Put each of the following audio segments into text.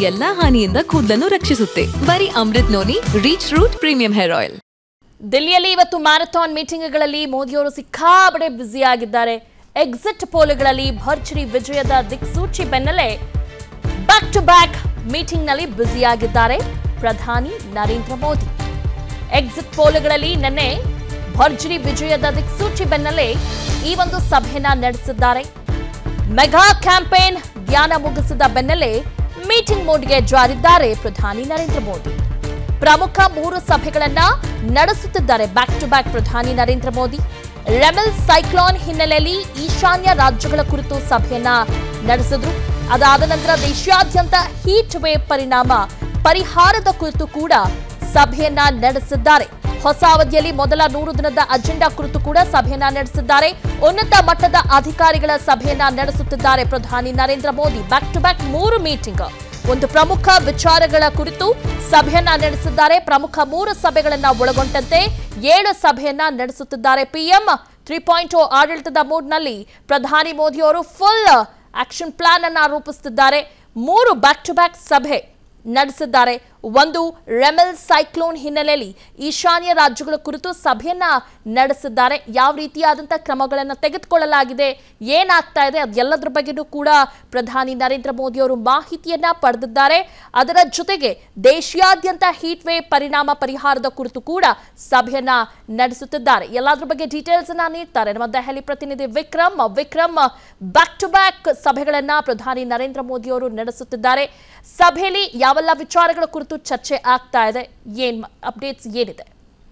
ಎಲ್ಲಾ ಹಾನಿಯಿಂದ ಕೂದಲನ್ನು ರಕ್ಷಿಸುತ್ತೆ ಬರೀ Amrit Noni reach root premium hair oil ದಿಲ್ಲಿಯಲ್ಲಿ ಇವತ್ತು ಮ್ಯಾರಥಾನ್ ಮೀಟಿಂಗ್ಗಳಲ್ಲಿ ಮೋದಿಯವರು ಸಿಕ್ಕಾಬಡೆ ಬ್ಯುಸಿ ಆಗಿದ್ದಾರೆ ಎಕ್ಸಿಟ್ ಪೋಲ್ಗಳಲ್ಲಿ ಭರ್ಜರಿ ವಿಜಯದ ದಿಕ್ಸೂಚಿ ಬೆನ್ನಲ್ಲೇ ಬ್ಯಾಕ್ ಟು ಬ್ಯಾಕ್ ಮೀಟಿಂಗ್ನಲ್ಲಿ ಬ್ಯುಸಿಯಾಗಿದ್ದಾರೆ ಪ್ರಧಾನಿ ನರೇಂದ್ರ ಮೋದಿ ಎಕ್ಸಿಟ್ ಪೋಲ್ಗಳಲ್ಲಿ ನಿನ್ನೆ ಭರ್ಜರಿ ವಿಜಯದ ದಿಕ್ಸೂಚಿ ಬೆನ್ನಲ್ಲೇ ಈ ಒಂದು ಸಭೆಯನ್ನ ನಡೆಸಿದ್ದಾರೆ ಮೆಗಾ ಕ್ಯಾಂಪೇನ್ ಧ್ಯಾನ ಮುಗಿಸಿದ ಬೆನ್ನಲ್ಲೇ ಮೀಟಿಂಗ್ ಮೋಡ್ಗೆ ಜಾರಿದ್ದಾರೆ ಪ್ರಧಾನಿ ನರೇಂದ್ರ ಮೋದಿ ಪ್ರಮುಖ ಮೂರು ಸಭೆಗಳನ್ನ ನಡೆಸುತ್ತಿದ್ದಾರೆ ಬ್ಯಾಕ್ ಟು ಬ್ಯಾಕ್ ಪ್ರಧಾನಿ ನರೇಂದ್ರ ಮೋದಿ ರೆಬೆಲ್ ಸೈಕ್ಲೋನ್ ಹಿನ್ನೆಲೆಯಲ್ಲಿ ಈಶಾನ್ಯ ರಾಜ್ಯಗಳ ಕುರಿತು ಸಭೆಯನ್ನ ನಡೆಸಿದ್ರು ಅದಾದ ನಂತರ ದೇಶಾದ್ಯಂತ ಹೀಟ್ ವೇವ್ ಪರಿಣಾಮ ಪರಿಹಾರದ ಕುರಿತು ಕೂಡ ಸಭೆಯನ್ನ ನಡೆಸಿದ್ದಾರೆ ಹೊಸ ಅವಧಿಯಲ್ಲಿ ಮೊದಲ ನೂರು ದಿನದ ಅಜೆಂಡಾ ಕುರಿತು ಕೂಡ ಸಭೆಯನ್ನ ನಡೆಸಿದ್ದಾರೆ ಉನ್ನತ ಮಟ್ಟದ ಅಧಿಕಾರಿಗಳ ಸಭೆಯನ್ನ ನಡೆಸುತ್ತಿದ್ದಾರೆ ಪ್ರಧಾನಿ Narendra Modi back to back ಮೂರು ಮೀಟಿಂಗ್ ಒಂದು ಪ್ರಮುಖ ವಿಚಾರಗಳ ಕುರಿತು ಸಭೆಯನ್ನ ನಡೆಸಿದ್ದಾರೆ ಪ್ರಮುಖ ಮೂರು ಸಭೆಗಳನ್ನ ಒಳಗೊಂಡಂತೆ ಏಳು ಸಭೆಯನ್ನ ನಡೆಸುತ್ತಿದ್ದಾರೆ ಪಿಎಂ ತ್ರೀ ಪಾಯಿಂಟ್ ಆಡಳಿತದ ಮೂಡ್ನಲ್ಲಿ ಪ್ರಧಾನಿ ಮೋದಿ ಅವರು ಫುಲ್ ಆಕ್ಷನ್ ಪ್ಲಾನ್ ಅನ್ನ ರೂಪಿಸುತ್ತಿದ್ದಾರೆ ಮೂರು ಬ್ಯಾಕ್ ಟು ಬ್ಯಾಕ್ ಸಭೆ ನಡೆಸಿದ್ದಾರೆ ಒಂದು ರೆಮೆಲ್ ಸೈಕ್ಲೋನ್ ಹಿನ್ನೆಲೆಯಲ್ಲಿ ಈಶಾನ್ಯ ರಾಜ್ಯಗಳ ಕುರಿತು ಸಭೆಯನ್ನ ನಡೆಸಿದ್ದಾರೆ ಯಾವ ರೀತಿಯಾದಂಥ ಕ್ರಮಗಳನ್ನು ತೆಗೆದುಕೊಳ್ಳಲಾಗಿದೆ ಏನಾಗ್ತಾ ಇದೆ ಅದೆಲ್ಲದರ ಬಗ್ಗೆನೂ ಕೂಡ ಪ್ರಧಾನಿ ನರೇಂದ್ರ ಮೋದಿ ಅವರು ಮಾಹಿತಿಯನ್ನ ಪಡೆದಿದ್ದಾರೆ ಅದರ ಜೊತೆಗೆ ದೇಶಾದ್ಯಂತ ಹೀಟ್ ವೇವ್ ಪರಿಣಾಮ ಪರಿಹಾರದ ಕುರಿತು ಕೂಡ ಸಭೆಯನ್ನ ನಡೆಸುತ್ತಿದ್ದಾರೆ ಎಲ್ಲದ್ರ ಬಗ್ಗೆ ಡೀಟೇಲ್ಸ್ ಅನ್ನ ನೀಡ್ತಾರೆ ನಮ್ಮ ದೆಹಲಿ ಪ್ರತಿನಿಧಿ Vikram Vikram back to back ಸಭೆಗಳನ್ನ ಪ್ರಧಾನಿ ನರೇಂದ್ರ ಮೋದಿ ಅವರು ನಡೆಸುತ್ತಿದ್ದಾರೆ ಸಭೆಯಲ್ಲಿ ಯಾವೆಲ್ಲ ವಿಚಾರಗಳ ಕುರಿತು ಚರ್ಚೆ ಆಗ್ತಾ ಇದೆ ಏನ್ ಅಪ್ಡೇಟ್ಸ್ ಏನಿದೆ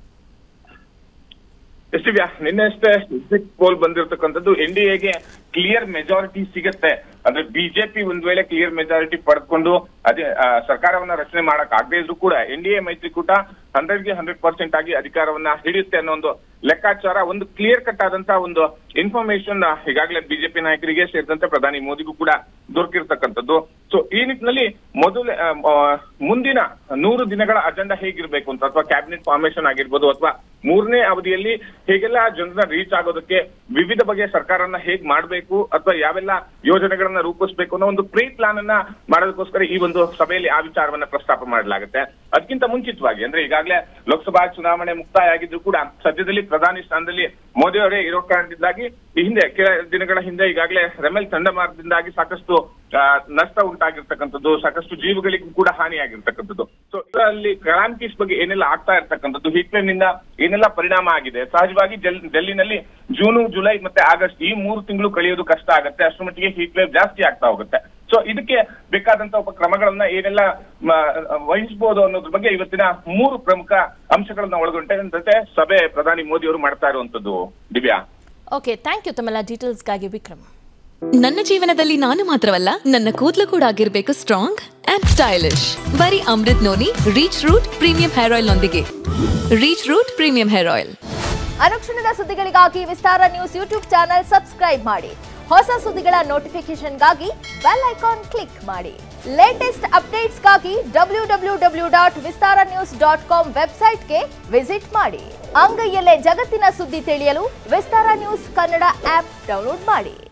ಎಸ್ ದಿವ್ಯಾ ನಿನ್ನೆ ಅಷ್ಟೇ ಎಕ್ಸಿಟ್ ಪೋಲ್ ಬಂದಿರತಕ್ಕಂಥದ್ದು ಎನ್ ಡಿ ಎಗೆ ಕ್ಲಿಯರ್ ಮೆಜಾರಿಟಿ ಸಿಗತ್ತೆ ಅಂದ್ರೆ ಬಿಜೆಪಿ ಒಂದ್ ವೇಳೆ ಕ್ಲಿಯರ್ ಮೆಜಾರಿಟಿ ಪಡೆದುಕೊಂಡು ಅದೇ ಆ, ಸರ್ಕಾರವನ್ನ ರಚನೆ ಮಾಡಕ್ ಆಗದೆ ಇದ್ರು ಕೂಡ ಎನ್ ಡಿ ಎ ಮೈತ್ರಿಕೂಟ ಹಂಡ್ರೆಡ್ಗೆ ಹಂಡ್ರೆಡ್ ಪರ್ಸೆಂಟ್ ಆಗಿ ಅಧಿಕಾರವನ್ನ ಹಿಡಿಯುತ್ತೆ ಅನ್ನೋ ಒಂದು ಲೆಕ್ಕಾಚಾರ ಒಂದು ಕ್ಲಿಯರ್ ಕಟ್ ಆದಂತ ಒಂದು ಇನ್ಫಾರ್ಮೇಶನ್ ಈಗಾಗಲೇ ಬಿಜೆಪಿ ನಾಯಕರಿಗೆ ಸೇರಿದಂತೆ ಪ್ರಧಾನಿ ಮೋದಿಗೂ ಕೂಡ ದೊರಕಿರ್ತಕ್ಕಂಥದ್ದು ಸೊ ಈ ನಿಟ್ಟಿನಲ್ಲಿ ಮೊದಲ ಆ, ಆ, ಮುಂದಿನ ನೂರು ದಿನಗಳ ಅಜೆಂಡಾ ಹೇಗಿರ್ಬೇಕು ಅಂತ ಅಥವಾ ಕ್ಯಾಬಿನೆಟ್ ಫಾರ್ಮೇಶನ್ ಆಗಿರ್ಬೋದು ಅಥವಾ ಮೂರನೇ ಅವಧಿಯಲ್ಲಿ ಹೇಗೆಲ್ಲ ಜನರನ್ನ ರೀಚ್ ಆಗೋದಕ್ಕೆ ವಿವಿಧ ಬಗೆಯ ಸರ್ಕಾರನ ಹೇಗ್ ಮಾಡಬೇಕು ಅಥವಾ ಯಾವೆಲ್ಲ ಯೋಜನೆಗಳನ್ನ ರೂಪಿಸಬೇಕು ಅನ್ನೋ ಒಂದು ಪ್ರೀ ಪ್ಲಾನ್ ಅನ್ನ ಮಾಡೋದಕ್ಕೋಸ್ಕರ ಈ ಒಂದು ಸಭೆಯಲ್ಲಿ ಆ ವಿಚಾರವನ್ನ ಪ್ರಸ್ತಾಪ ಮಾಡಲಾಗುತ್ತೆ ಅದಕ್ಕಿಂತ ಮುಂಚಿತವಾಗಿ ಅಂದ್ರೆ ಈಗಾಗಲೇ ಲೋಕಸಭಾ ಚುನಾವಣೆ ಮುಕ್ತಾಯ ಆಗಿದ್ರು ಕೂಡ ಸದ್ಯದಲ್ಲಿ ಪ್ರಧಾನಿ ಸ್ಥಾನದಲ್ಲಿ ಮೋದಿ ಅವರೇ ಇರೋ ಕಾರಣದಿಂದಾಗಿ ಈ ಹಿಂದೆ ಕೆಲ ದಿನಗಳ ಹಿಂದೆ ಈಗಾಗಲೇ ರೆಮೆಲ್ ಚಂಡಮಾರುತದಿಂದಾಗಿ ಸಾಕಷ್ಟು ಆ, ನಷ್ಟ ಉಂಟಾಗಿರ್ತಕ್ಕಂಥದ್ದು ಸಾಕಷ್ಟು ಜೀವಗಳಿಗೂ ಕೂಡ ಹಾನಿಯಾಗಿರ್ತಕ್ಕಂಥದ್ದು ಸೊ ಇದರಲ್ಲಿ ಕ್ರಾಂತಿಸ್ ಬಗ್ಗೆ ಏನೆಲ್ಲ ಆಗ್ತಾ ಇರ್ತಕ್ಕಂಥದ್ದು ಹಿಟ್ಲರ್ ನಿಂದ ಏನೆಲ್ಲ ಪರಿಣಾಮ ಆಗಿದೆ ಸಹಜವಾಗಿ ಜಲ್- ಡೆಲ್ಲಿನಲ್ಲಿ ಜೂನು ಜುಲೈ ಮತ್ತೆ ಆಗಸ್ಟ್ ಈ ಮೂರು ತಿಂಗಳು ಕಳೆಯೋದು ಕಷ್ಟ ಆಗುತ್ತೆ ಅಷ್ಟರ ಮಟ್ಟಿಗೆ ಹೀಟ್ ವೇವ್ ಜಾಸ್ತಿ ಆಗ್ತಾ ಹೋಗುತ್ತೆ ಸೊ ಇದಕ್ಕೆ ಬೇಕಾದಂತ ಉಪಕ್ರಮಗಳನ್ನ ಏನೆಲ್ಲ ಮ, ವಹಿಸಬಹುದು ಅನ್ನೋದ್ರ ಬಗ್ಗೆ ಇವತ್ತಿನ ಮೂರು ಪ್ರಮುಖ ಅಂಶಗಳನ್ನ ಒಳಗೊಂಡಂತೆ ಸಭೆ ಪ್ರಧಾನಿ ಮೋದಿ ಅವರು ಮಾಡ್ತಾ ಇರುವಂತದ್ದು ದಿವ್ಯಾ ಓಕೆ ಥ್ಯಾಂಕ್ ಯು ತಮ್ಮೆಲ್ಲ ಡೀಟೇಲ್ಸ್ಗಾಗಿ ವಿಕ್ರಮ್ ನನ್ನ ಜೀವನದಲ್ಲಿ ನಾನು ಮಾತ್ರವಲ್ಲ ನನ್ನ ಕೂದಲು ಕೂಡ ಆಗಿರ್ಬೇಕು ಸ್ಟ್ರಾಂಗ್ ಅಂಡ್ ಸ್ಟೈಲಿಶ್ ಬರೀ Amrit Noni reach root premium hair oil ನೊಂದಿಗೆ reach root premium hair oil ಅನುಕ್ಷಣದ ಸುದ್ದಿಗಳಿಗಾಗಿ Vistara news YouTube channel subscribe ಮಾಡಿ ಹೊಸ ಸುದ್ದಿಗಳ ನೋಟಿಫಿಕೇಶನ್ಗಾಗಿ ಬೆಲ್ ಐಕಾನ್ ಕ್ಲಿಕ್ ಮಾಡಿ ಲೇಟೆಸ್ಟ್ ಅಪ್ಡೇಟ್ಸ್ಗಾಗಿ W W W dot Vistara news dot com ವೆಬ್ಸೈಟ್ಗೆ ವಿಸಿಟ್ ಮಾಡಿ ಅಂಗೈಯಲ್ಲೇ ಜಗತ್ತಿನ ಸುದ್ದಿ ತಿಳಿಯಲು Vistara news Kannada app download ಮಾಡಿ